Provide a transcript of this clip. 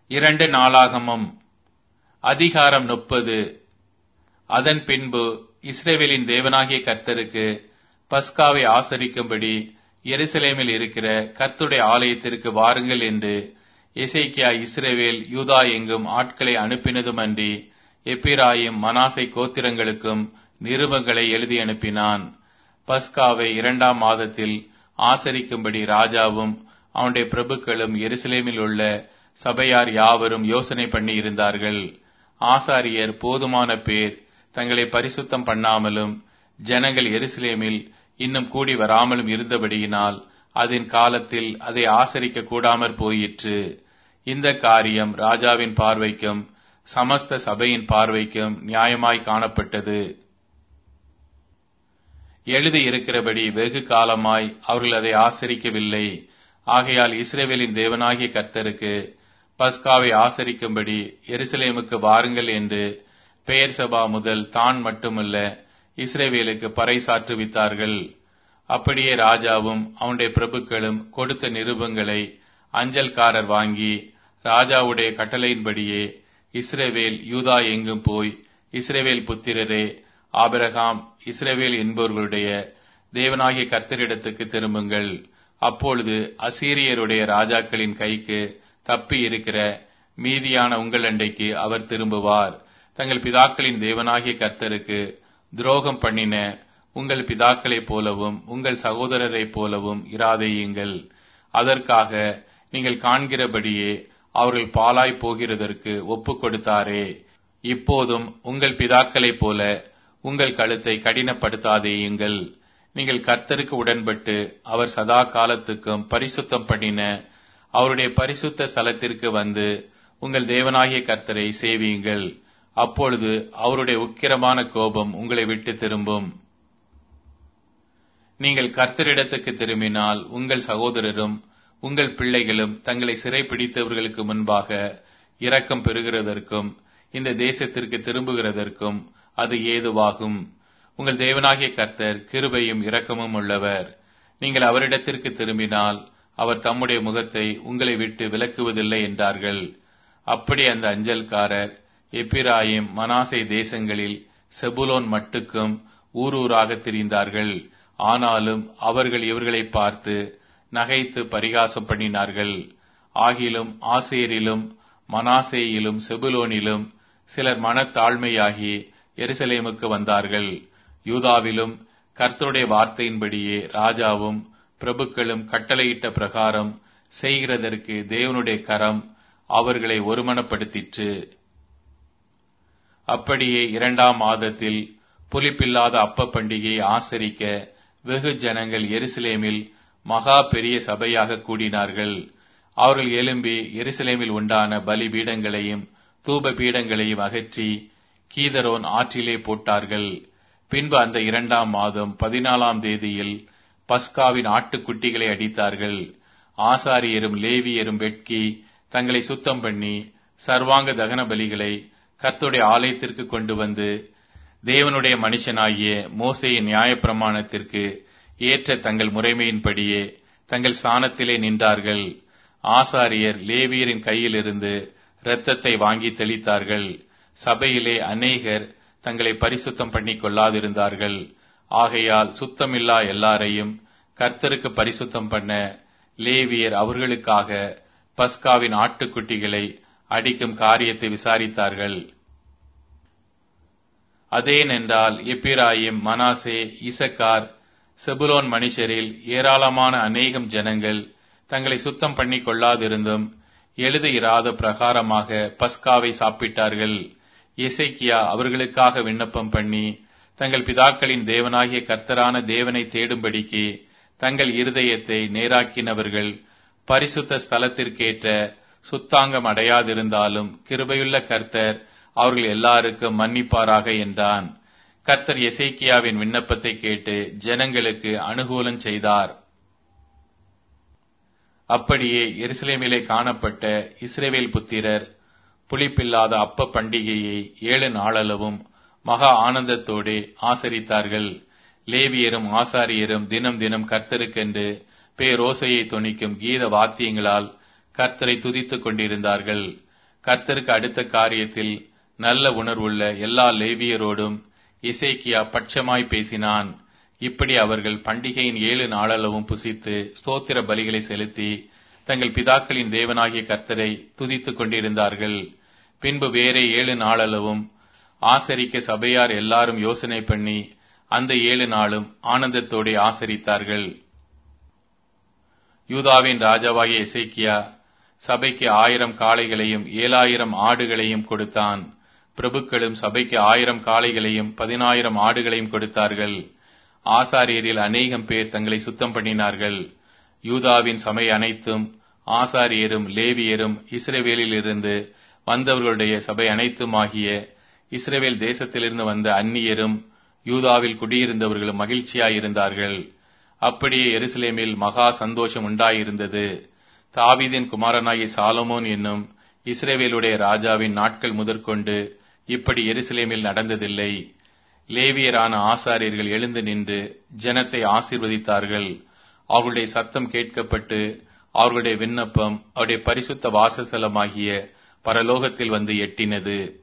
இரண்டு நாளாகமம் அதிகாரம் முப்பது அதன் பின்பு இஸ்ரேவேலின் தேவனாகிய கர்த்தருக்கு பஸ்காவை ஆசரிக்கும்படி எருசலேமில் இருக்கிற கர்த்துடைய ஆலயத்திற்கு வாருங்கள் என்று எசேக்கியா இஸ்ரேவேல் யூதா எங்கும் ஆட்களை அனுப்பினதுமன்றி எப்பிராயும் மனாசை கோத்திரங்களுக்கும் நிருபங்களை எழுதி அனுப்பினான் பஸ்காவை இரண்டாம் மாதத்தில் ஆசரிக்கும்படி ராஜாவும் அவனுடைய பிரபுக்களும் எருசலேமில் உள்ள சபையார் யாவரும் யோசனை பண்ணி இருந்தார்கள் ஆசாரியர் போதுமான பேர் தங்களை பரிசுத்தம் பண்ணாமலும் ஜனங்கள் எருசலேமில் இன்னும் கூடி வராமலும் இருந்தபடியினால் அதன் காலத்தில் அதை ஆசரிக்க கூடாமற் போயிற்று இந்த காரியம் ராஜாவின் பார்வைக்கும் சமஸ்த சபையின் பார்வைக்கும் நியாயமாய் காணப்பட்டது எழுதி இருக்கிறபடி வெகு காலமாய் அவர்கள் அதை ஆசரிக்கவில்லை ஆகையால் இஸ்ரேவேலின் தேவனாகிய கர்த்தருக்கு பஸ்காவை ஆசரிக்கும்படி எருசலேமுக்கு வாருங்கள் என்று பெயர் சபா முதல் தான் மட்டுமல்ல இஸ்ரேவேலுக்கு பறைசாற்றுவித்தார்கள் அப்படியே ராஜாவும் அவனுடைய பிரபுக்களும் கொடுத்த நிருபங்களை அஞ்சல்காரர் வாங்கி ராஜாவுடைய கட்டளையின்படியே இஸ்ரேவேல் யூதா எங்கும் போய் இஸ்ரேவேல் புத்திரரே ஆபிரகாம் இஸ்ரேவேல் என்பவர்களுடைய தேவனாகிய கர்த்தரிடத்துக்கு திரும்புங்கள் அப்பொழுது அசீரியருடைய ராஜாக்களின் கைக்கு தப்பி இருக்கிற மீதியான உங்கள் அண்டைக்கு அவர் திரும்புவார் தங்கள் பிதாக்களின் தேவனாகிய கர்த்தருக்கு துரோகம் பண்ணின உங்கள் பிதாக்களைப் போலவும் உங்கள் சகோதரரைப் போலவும் இராதேயுங்கள் அதற்காக நீங்கள் காண்கிறபடியே அவர்கள் பாலாய் போகிறதற்கு ஒப்பு கொடுத்தாரே இப்போதும் உங்கள் பிதாக்களைப் போல உங்கள் கழுத்தை கடினப்படுத்தாதேயுங்கள் நீங்கள் கர்த்தருக்கு உடன்பட்டு அவர் சதா காலத்துக்கும் பரிசுத்தம் பண்ணின அவருடைய பரிசுத்த ஸ்தலத்திற்கு வந்து உங்கள் தேவனாகிய கர்த்தரை சேவியுங்கள் அப்பொழுது அவருடைய உக்கிரமான கோபம் உங்களை விட்டு திரும்பும் நீங்கள் கர்த்தரிடத்துக்கு திரும்பினால் உங்கள் சகோதரரும் உங்கள் பிள்ளைகளும் தங்களை சிறைப்பிடித்தவர்களுக்கு முன்பாக இரக்கம் பெறுகிறதற்கும் இந்த தேசத்திற்கு திரும்புகிறதற்கும் அது ஏதுவாகும் உங்கள் தேவனாகிய கர்த்தர் கிருபையும் இரக்கமும் உள்ளவர் நீங்கள் அவரிடத்திற்கு திரும்பினால் அவர் தம்முடைய முகத்தை உங்களை விட்டு விலக்குவதில்லை என்றார்கள் அப்படி அந்த அஞ்சல்காரர் எப்பிராயிம் மனாசை தேசங்களில் செபுலோன் மட்டுக்கும் ஊர் ஊராக திரிந்தார்கள் ஆனாலும் அவர்கள் இவர்களை பார்த்து நகைத்து பரிகாசம் பண்ணினார்கள் ஆகிலும் ஆசேரிலும் மனாசேயிலும் செபுலோனிலும் சிலர் மனத்தாழ்மையாகி எருசலேமுக்கு வந்தார்கள் யூதாவிலும் கர்த்தருடைய வார்த்தையின்படியே ராஜாவும் பிரபுக்களும் கட்டளையிட்ட பிரகாரம் செய்கிறதற்கு தேவனுடைய கரம் அவர்களை ஒருமனப்படுத்திற்று அப்படியே இரண்டாம் மாதத்தில் புலிப்பில்லாத அப்ப பண்டிகையை ஆசரிக்க வெகு ஜனங்கள் எருசலேமில் மகா பெரிய சபையாக கூடினார்கள் அவர்கள் எழும்பி எருசலேமில் உண்டான பலி பீடங்களையும் தூப பீடங்களையும் அகற்றி கீதரோன் ஆற்றிலே போட்டார்கள் பின்பு அந்த இரண்டாம் மாதம் பதினாலாம் தேதியில் பஸ்காவின் ஆட்டுக்குட்டிகளை அடித்தார்கள் ஆசாரியரும் லேவியரும் வெட்கி தங்களை சுத்தம் பண்ணி சர்வாங்க தகன பலிகளை கர்த்துடைய ஆலயத்திற்கு கொண்டு வந்து தேவனுடைய மனுஷனாகிய மோசையின் நியாயப்பிரமாணத்திற்கு ஏற்ற தங்கள் முறைமையின்படியே தங்கள் ஸ்தானத்திலே நின்றார்கள் ஆசாரியர் லேவியரின் கையிலிருந்து இரத்தத்தை வாங்கி தெளித்தார்கள் சபையிலே அநேகர் தங்களை பரிசுத்தம் பண்ணிக் கொள்ளாதிருந்தார்கள் ஆகையால் சுத்தமில்லா எல்லாரையும் கர்த்தருக்கு பரிசுத்தம் பண்ண லேவியர் அவர்களுக்காக பஸ்காவின் ஆட்டுக்குட்டிகளை அடிக்கும் காரியத்தை விசாரித்தார்கள் அதேனென்றால் எப்பிராயிம் மனாசே இசக்கார் செபுலோன் மனுஷரில் ஏராளமான அநேகம் ஜனங்கள் தங்களை சுத்தம் பண்ணிக் கொள்ளாதிருந்தும் எழுதியிராத பிரகாரமாக பஸ்காவை சாப்பிட்டார்கள் இசைக்கியா அவர்களுக்காக விண்ணப்பம் பண்ணி தங்கள் பிதாக்களின் தேவனாகிய கர்த்தரான தேவனை தேடும்படிக்கு தங்கள் இருதயத்தை நேராக்கினவர்கள் பரிசுத்த ஸ்தலத்திற்கேற்ற சுத்தாங்கம் அடையாதிருந்தாலும் கிருபையுள்ள கர்த்தர் அவர்கள் எல்லாருக்கும் மன்னிப்பாராக என்றான் கர்த்தர் எசேக்கியாவின் விண்ணப்பத்தை கேட்டு ஜனங்களுக்கு அனுகூலம் செய்தார் அப்படியே எருசலேமிலே காணப்பட்ட இஸ்ரேவேல் புத்திரர் புளிப்பில்லாத அப்ப பண்டிகையை ஏழு நாளளவும் மகா ஆனந்தத்தோடு ஆசரித்தார்கள் லேவியரும் ஆசாரியரும் தினம் தினம் கர்த்தருக்கென்று பேரோசையை தொனிக்கும் கீத வாத்தியங்களால் கர்த்தரை துதித்துக் கொண்டிருந்தார்கள் கர்த்தருக்கு அடுத்த காரியத்தில் நல்ல உணர்வுள்ள எல்லா லேவியரோடும் இசைக்கியா பட்சமாய் பேசினான் இப்படி அவர்கள் பண்டிகையின் ஏழு நாளளவும் புசித்து ஸ்தோத்திர பலிகளை செலுத்தி தங்கள் பிதாக்களின் தேவனாகிய கர்த்தரை துதித்துக் கொண்டிருந்தார்கள் பின்பு வேறே ஏழு நாளளவும் ஆசரிக்க சபையார் எல்லாரும் யோசனை பண்ணி அந்த ஏழு நாளும் ஆனந்தத்தோടെ ஆசரித்தார்கள் யூதாவின் ராஜாவாகிய எசேக்கியா சபைக்கு ஆயிரம் காளைகளையும் ஏழாயிரம் ஆடுகளையும் கொடுத்தான் பிரபுக்களும் சபைக்கு ஆயிரம் காளைகளையும் பதினாயிரம் ஆடுகளையும் கொடுத்தார்கள் ஆசாரியரில் அநேகம் பேர் தங்களை சுத்தம் பண்ணினார்கள் யூதாவின் சபை அனைத்தும் ஆசாரியரும் லேவியரும் இஸ்ரேவேலில் இருந்து வந்தவர்களுடைய சபை அனைத்துமாகிய இஸ்ரேவேல் தேசத்திலிருந்து வந்த அந்நியரும் யூதாவில் குடியிருந்தவர்களும் மகிழ்ச்சியாயிருந்தார்கள் அப்படியே எருசலேமில் மகா சந்தோஷம் உண்டாயிருந்தது தாவீதின் குமாரனாகிய சாலமோன் என்னும் இஸ்ரேவேலுடைய ராஜாவின் நாட்கள் முதற்கொண்டு இப்படி எருசலேமில் நடந்ததில்லை லேவியரான ஆசாரியர்கள் எழுந்து நின்று ஜனத்தை ஆசீர்வதித்தார்கள் அவர்களுடைய சத்தம் கேட்கப்பட்டு அவர்களுடைய விண்ணப்பம் அவருடைய பரிசுத்த வாசஸ்தலமாகிய பரலோகத்தில் வந்து எட்டினது